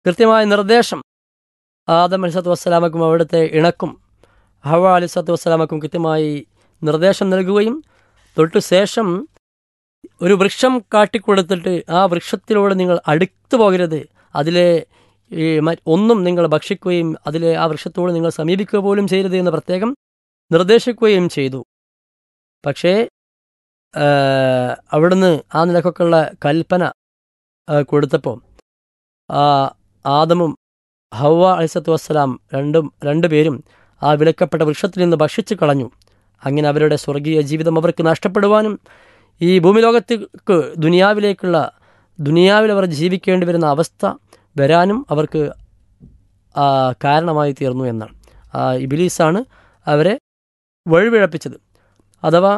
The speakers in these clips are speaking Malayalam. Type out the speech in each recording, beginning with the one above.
കൃത്യമായ നിർദ്ദേശം ആദം അലിസത്ത് വസ്സലാമക്കും അവിടുത്തെ ഇണക്കും ഹവ അലിസത്ത് വസ്സലാമക്കും കൃത്യമായി നിർദ്ദേശം നൽകുകയും തൊട്ടു ശേഷം ഒരു വൃക്ഷം കാട്ടിക്കൊടുത്തിട്ട് ആ വൃക്ഷത്തിലൂടെ നിങ്ങൾ അടുത്തു പോകരുത് അതിലെ ഈ മ- ഒന്നും നിങ്ങൾ ഭക്ഷിക്കുകയും അതിലെ ആ വൃക്ഷത്തോട് നിങ്ങൾ സമീപിക്കുക പോലും ചെയ്യരുത് എന്ന് പ്രത്യേകം നിർദ്ദേശിക്കുകയും ചെയ്തു പക്ഷേ ആ, അവിടുന്ന് ആ നിലക്കൊക്കെയുള്ള കൽപ്പന ആ, കൊടുത്തപ്പോൾ ആ ആദമും ഹവ അലിസത്ത് വസ്സലാം രണ്ടും രണ്ടുപേരും ആ വിലക്കപ്പെട്ട വൃക്ഷത്തിൽ നിന്ന് ഭക്ഷിച്ചു കളഞ്ഞു അങ്ങനെ അവരുടെ സ്വർഗീയ ജീവിതം അവർക്ക് നഷ്ടപ്പെടുവാനും ഈ ഭൂമിലോകത്തേക്ക് ദുനിയാവിലേക്കുള്ള ദുനിയാവിൽ അവർ ജീവിക്കേണ്ടി വരുന്ന അവസ്ഥ വരാനും അവർക്ക് ആ, കാരണമായി തീർന്നു എന്നാണ് ആ ഇബിലീസാണ് അവരെ വഴിപിഴപ്പിച്ചത് അഥവാ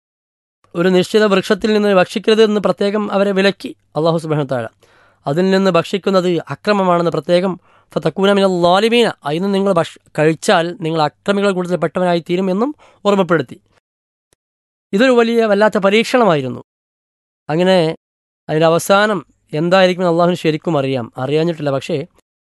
ഒരു നിശ്ചിത വൃക്ഷത്തിൽ നിന്ന് ഭക്ഷിക്കരുത് എന്ന് പ്രത്യേകം അവരെ വിലക്കി അള്ളാഹു സുബാനത്താഴ അതിൽ നിന്ന് ഭക്ഷിക്കുന്നത് അക്രമമാണെന്ന് പ്രത്യേകം ഫതക്കൂനമിന ലാലിമീന അതിന് നിങ്ങൾ ഭക്ഷ കഴിച്ചാൽ നിങ്ങൾ അക്രമികൾ കൂടുതൽ പെട്ടവനായി തീരും എന്നും ഓർമ്മപ്പെടുത്തി ഇതൊരു വലിയ വല്ലാത്ത പരീക്ഷണമായിരുന്നു അങ്ങനെ അതിൻ്റെ അവസാനം എന്തായിരിക്കും അള്ളാഹുവിന് ശരിക്കും അറിയാം അറിയാഞ്ഞിട്ടില്ല പക്ഷേ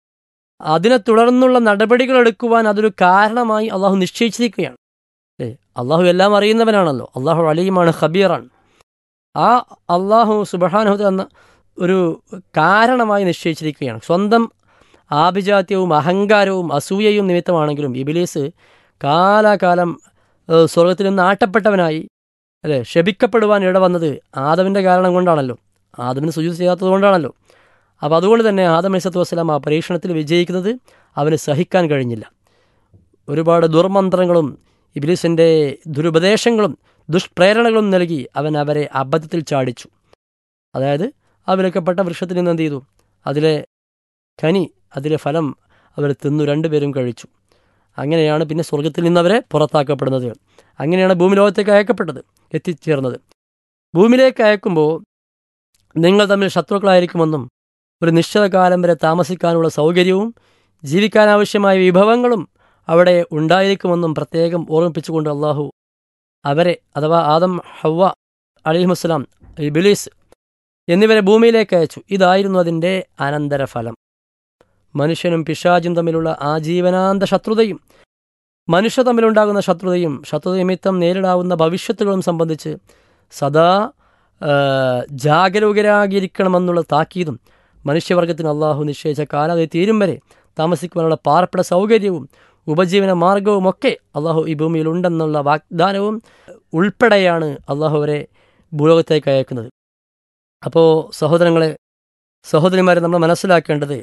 അതിനെ തുടർന്നുള്ള നടപടികൾ എടുക്കുവാൻ അതൊരു കാരണമായി അള്ളാഹു നിശ്ചയിച്ചിരിക്കുകയാണ് ഏ അള്ളാഹു എല്ലാം അറിയുന്നവനാണല്ലോ അള്ളാഹു അലിയുമാണ് ഖബീറാണ് ആ അള്ളാഹു സുബഹാനുഹത്ത് എന്ന ഒരു കാരണമായി നിശ്ചയിച്ചിരിക്കുകയാണ് സ്വന്തം ആഭിജാത്യവും അഹങ്കാരവും അസൂയയും നിമിത്തമാണെങ്കിലും ഇബിലീസ് കാലാകാലം ഏഹ്, സ്വർഗത്തിൽ നിന്ന് ആട്ടപ്പെട്ടവനായി അല്ലേ ശപിക്കപ്പെടുവാൻ ഇടവന്നത് ആദമിൻ്റെ കാരണം കൊണ്ടാണല്ലോ ആദമിന് സുജൂത് ചെയ്യാത്തത് കൊണ്ടാണല്ലോ അപ്പോൾ അതുകൊണ്ട് തന്നെ ആദം അലിസത്ത് വസ്സലാം ആ പരീക്ഷണത്തിൽ വിജയിക്കുന്നത് അവന് സഹിക്കാൻ കഴിഞ്ഞില്ല ഒരുപാട് ദുർമന്ത്രങ്ങളും ഇബിലിസിൻ്റെ ദുരുപദേശങ്ങളും ദുഷ്പ്രേരണകളും നൽകി അവൻ അവരെ അബദ്ധത്തിൽ ചാടിച്ചു അതായത് ആ വിലക്കപ്പെട്ട വൃക്ഷത്തിൽ നിന്ന് എന്ത് ചെയ്തു അതിലെ കനി അതിലെ ഫലം അവർ തിന്നു രണ്ടുപേരും കഴിച്ചു അങ്ങനെയാണ് പിന്നെ സ്വർഗത്തിൽ നിന്ന് അവരെ പുറത്താക്കപ്പെടുന്നത് അങ്ങനെയാണ് ഭൂമി ലോകത്തേക്ക് അയക്കപ്പെട്ടത് എത്തിച്ചേർന്നത് ഭൂമിയിലേക്ക് അയക്കുമ്പോൾ നിങ്ങൾ തമ്മിൽ ശത്രുക്കളായിരിക്കുമെന്നും ഒരു നിശ്ചിത കാലം വരെ താമസിക്കാനുള്ള സൗകര്യവും ജീവിക്കാനാവശ്യമായ വിഭവങ്ങളും അവിടെ ഉണ്ടായിരിക്കുമെന്നും പ്രത്യേകം ഓർമ്മിപ്പിച്ചുകൊണ്ട് അള്ളാഹു അവരെ അഥവാ ആദം ഹവ്വ അലിഹുസ്ലാം ഇബിലീസ് എന്നിവരെ ഭൂമിയിലേക്ക് അയച്ചു ഇതായിരുന്നു അതിൻ്റെ അനന്തരഫലം മനുഷ്യനും പിശാചും തമ്മിലുള്ള ആജീവനാന്ത ശത്രുതയും മനുഷ്യ തമ്മിലുണ്ടാകുന്ന ശത്രുതയും ശത്രുത നിമിത്തം നേരിടാവുന്ന ഭവിഷ്യത്തുകളും സംബന്ധിച്ച് സദാ ആ, ജാഗരൂകരാകിയിരിക്കണമെന്നുള്ള താക്കീതും മനുഷ്യവർഗത്തിന് അള്ളാഹു നിശ്ചയിച്ച കാലാവധി തീരും വരെ താമസിക്കുവാനുള്ള പാർപ്പിട സൗകര്യവും ഉപജീവന മാർഗവുമൊക്കെ അള്ളാഹു ഈ ഭൂമിയിലുണ്ടെന്നുള്ള വാഗ്ദാനവും ഉൾപ്പെടെയാണ് അള്ളാഹു അവരെ ഭൂലോകത്തേക്ക് അയക്കുന്നത് അപ്പോൾ സഹോദരങ്ങളെ സഹോദരിമാരെ നമ്മൾ മനസ്സിലാക്കേണ്ടത്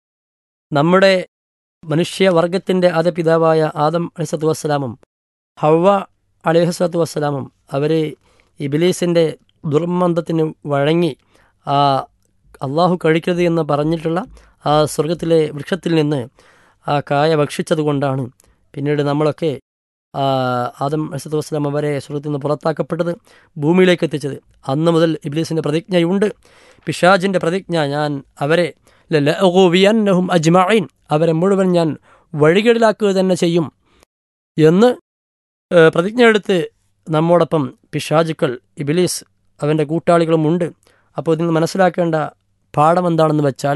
നമ്മുടെ മനുഷ്യവർഗത്തിൻ്റെ ആദ്യ പിതാവായ ആദം അലിസത്തു വസ്സലാമും ഹവ്വ അലിഹസ്വത്തു വസ്സലാമും അവർ ഇബിലീസിൻ്റെ ദുർമന്ദത്തിന് വഴങ്ങി ആ അള്ളാഹു കഴിക്കരുത് എന്ന് പറഞ്ഞിട്ടുള്ള ആ സ്വർഗത്തിലെ വൃക്ഷത്തിൽ നിന്ന് ആ കായ ഭക്ഷിച്ചതുകൊണ്ടാണ് പിന്നീട് നമ്മളൊക്കെ ആ, ആദം അലിസത്തു വസ്സലാം അവരെ സ്വർഗത്തിൽ നിന്ന് പുറത്താക്കപ്പെട്ടത് ഭൂമിയിലേക്ക് എത്തിച്ചത് അന്ന് മുതൽ ഇബ്ലീസിൻ്റെ പ്രതിജ്ഞയുണ്ട് പിശാജിൻ്റെ പ്രതിജ്ഞ ഞാൻ അവരെ ലലഅഗുവിയന്നഹും അജ്മഈൻ അവരെ മുഴുവൻ ഞാൻ വഴികേടിലാക്കുക തന്നെ ചെയ്യും എന്ന് ഏഹ്, പ്രതിജ്ഞ എടുത്ത് നമ്മോടൊപ്പം പിശാചുക്കൾ ഇബിലീസ് അവൻ്റെ കൂട്ടാളികളും ഉണ്ട് അപ്പോൾ ഇതിൽ നിന്ന് മനസ്സിലാക്കേണ്ട പാഠം എന്താണെന്ന് വെച്ചാൽ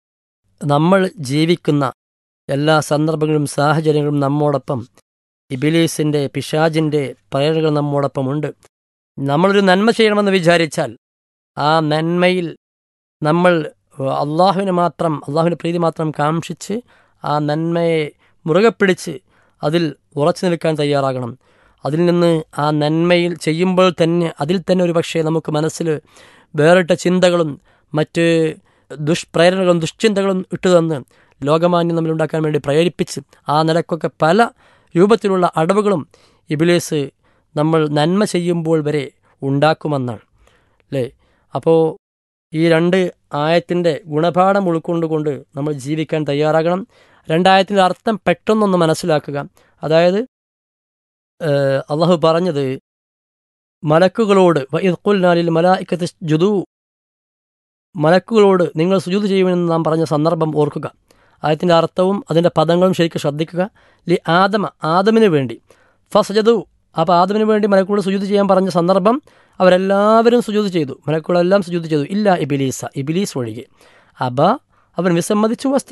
നമ്മൾ ജീവിക്കുന്ന എല്ലാ സന്ദർഭങ്ങളും സാഹചര്യങ്ങളും നമ്മോടൊപ്പം ഇബിലീസിൻ്റെ പിശാജിൻ്റെ പ്രേരണകൾ നമ്മോടൊപ്പമുണ്ട് നമ്മളൊരു നന്മ ചെയ്യണമെന്ന് വിചാരിച്ചാൽ ആ നന്മയിൽ നമ്മൾ അള്ളാഹുവിനെ മാത്രം അള്ളാഹുവിൻ്റെ പ്രീതി മാത്രം കാക്ഷിച്ച് ആ നന്മയെ മുറുകെ പിടിച്ച് അതിൽ ഉറച്ചു നിൽക്കാൻ തയ്യാറാകണം അതിൽ നിന്ന് ആ നന്മയിൽ ചെയ്യുമ്പോൾ തന്നെ അതിൽ തന്നെ ഒരു പക്ഷേ നമുക്ക് മനസ്സിൽ വേറിട്ട ചിന്തകളും മറ്റ് ദുഷ്പ്രേരണകളും ദുശ്ചിന്തകളും ഇട്ടുതന്ന് ലോകമാന്യം നമ്മളുണ്ടാക്കാൻ വേണ്ടി പ്രേരിപ്പിച്ച് ആ നിലക്കൊക്കെ പല രൂപത്തിലുള്ള അടവുകളും ഇബിലേസ് നമ്മൾ നന്മ ചെയ്യുമ്പോൾ വരെ ഉണ്ടാക്കുമെന്നാണ് അല്ലേ അപ്പോൾ ഈ രണ്ട് ആയത്തിൻ്റെ ഗുണപാഠം ഉൾക്കൊണ്ടുകൊണ്ട് നമ്മൾ ജീവിക്കാൻ തയ്യാറാകണം രണ്ടായത്തിൻ്റെ അർത്ഥം പെട്ടെന്നൊന്ന് മനസ്സിലാക്കുക അതായത് ഏഹ്, അള്ളാഹു പറഞ്ഞത് മലക്കുകളോട് വഇദ്ഖുൽനാലിൽ മലായിക്കത്ത് ജുദു മലക്കുകളോട് നിങ്ങൾ സുജൂത് ചെയ്യുമെന്ന് നാം പറഞ്ഞ സന്ദർഭം ഓർക്കുക ആയത്തിൻ്റെ അർത്ഥവും അതിൻ്റെ പദങ്ങളും ശരിക്കും ശ്രദ്ധിക്കുക ലി ആദമ ആദമിന് വേണ്ടി ഫസജതു അപ്പോൾ ആദമിന് വേണ്ടി മലക്കുകൾ സുജൂത് ചെയ്യാൻ പറഞ്ഞ സന്ദർഭം അവരെല്ലാവരും സുജൂത് ചെയ്തു മലക്കുകളെല്ലാം സുജൂത് ചെയ്തു ഇല്ല ഇബിലീസ ഇബിലീസ് ഒഴികെ അബ അവൻ വിസമ്മതിച്ചു വസ്ത